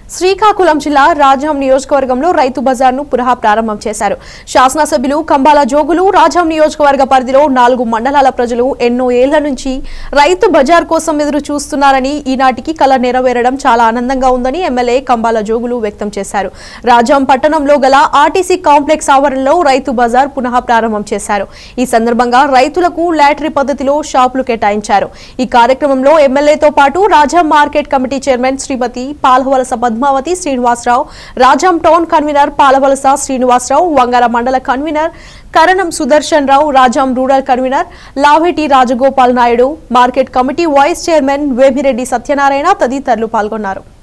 శ్రీకాకుళం జిల్లా రాజాం నియోజకవర్గంలో రైతు బజార్ను పునః ప్రారంభం చేశారు శాసనసభ్యులు కంబాల జోగులు రాజాం నియోజకవర్గ పరిధిలో నాలుగు మండలాల ప్రజలు ఎన్నో ఏళ్ల నుంచి రైతు బజార్ కోసం ఎదురు చూస్తున్నారని ఈనాటికి కల నెరవేరడం చాలా ఆనందంగా ఉందని ఎమ్మెల్యే కంబాల జోగులు వ్యక్తం చేశారు రాజాం పట్టణంలో గల ఆర్టీసీ కాంప్లెక్స్ ఆవరణలో రైతు బజార్ పునః ప్రారంభం చేశారు ఈ సందర్భంగా రైతులకు లాటరీ పద్ధతిలో షాపులు కేటాయించారు ఈ కార్యక్రమంలో ఎమ్మెల్యేతో పాటు Rajam market committee chairman Srimathi Palvalasa Padmavathi Srinivasa Rao Rajam town convener Palavalasa Srinivasa Rao Vangara mandal convener Karanam Sudarshan Rao Rajam rural convener Laveti Rajagopal Naidu market committee vice chairman Vemireddy Satyanarayana తదితరులు పాల్గొన్నారు